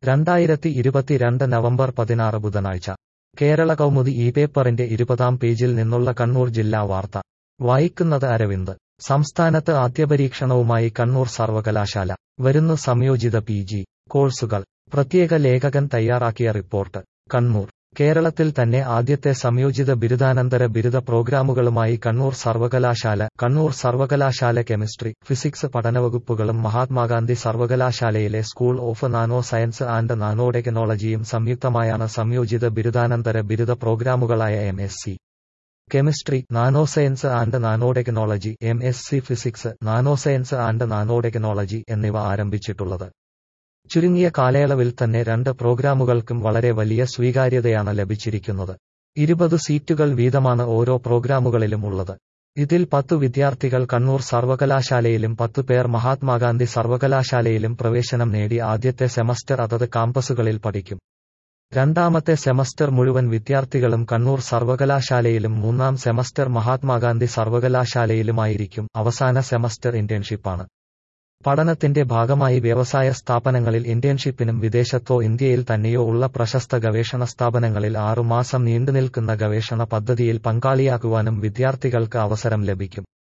രണ്ടായിരത്തി ഇരുപത്തിരണ്ട് നവംബർ പതിനാറ് ബുധനാഴ്ച കേരള കൗമുദി ഈ പേപ്പറിന്റെ ഇരുപതാം പേജിൽ നിന്നുള്ള കണ്ണൂർ ജില്ലാ വാർത്ത വായിക്കുന്നത് അരവിന്ദ് സംസ്ഥാനത്ത് ആദ്യപരീക്ഷണവുമായി കണ്ണൂർ സർവകലാശാല വരുന്നു സംയോജിത പി ജി കോഴ്സുകൾ പ്രത്യേക ലേഖകൻ തയ്യാറാക്കിയ റിപ്പോർട്ട് കണ്ണൂർ കേരളത്തിൽ തന്നെ ആദ്യത്തെ സംയോജിത ബിരുദാനന്തര ബിരുദ പ്രോഗ്രാമുകളുമായി കണ്ണൂർ സർവകലാശാല കണ്ണൂർ സർവകലാശാല കെമിസ്ട്രി ഫിസിക്സ് പഠനവകുപ്പുകളും മഹാത്മാഗാന്ധി സർവകലാശാലയിലെ school of nano science and nano ടെക്നോളജിയും സംയുക്തമായാണ് സംയോജിത ബിരുദാനന്തര ബിരുദ പ്രോഗ്രാമുകളായ M S C chemistry nano science and nano technology M S C physics nano science and nano technology എന്നിവ ആരംഭിച്ചിട്ടുള്ളത് ചുരുങ്ങിയ കാലയളവിൽ തന്നെ രണ്ട് പ്രോഗ്രാമുകൾക്കും വളരെ വലിയ സ്വീകാര്യതയാണ് ലഭിച്ചിരിക്കുന്നത് ഇരുപത് സീറ്റുകൾ വീതമാണ് ഓരോ പ്രോഗ്രാമുകളിലും ഉള്ളത് ഇതിൽ പത്തു വിദ്യാർത്ഥികൾ കണ്ണൂർ സർവകലാശാലയിലും പത്തു പേർ മഹാത്മാഗാന്ധി സർവകലാശാലയിലും പ്രവേശനം നേടി ആദ്യത്തെ സെമസ്റ്റർ അതത് കാമ്പസുകളിൽ പഠിക്കും രണ്ടാമത്തെ സെമസ്റ്റർ മുഴുവൻ വിദ്യാർത്ഥികളും കണ്ണൂർ സർവകലാശാലയിലും മൂന്നാം സെമസ്റ്റർ മഹാത്മാഗാന്ധി സർവകലാശാലയിലുമായിരിക്കും അവസാന സെമസ്റ്റർ ഇന്റേൺഷിപ്പാണ് പഠനത്തിന്റെ ഭാഗമായി വ്യവസായ സ്ഥാപനങ്ങളിൽ ഇന്റേൺഷിപ്പിനും വിദേശത്തോ ഇന്ത്യയിൽ തന്നെയോ ഉള്ള പ്രശസ്ത ഗവേഷണ സ്ഥാപനങ്ങളിൽ ആറുമാസം നീണ്ടുനിൽക്കുന്ന ഗവേഷണ പദ്ധതിയിൽ പങ്കാളിയാകുവാനും വിദ്യാർത്ഥികൾക്ക് അവസരം ലഭിക്കും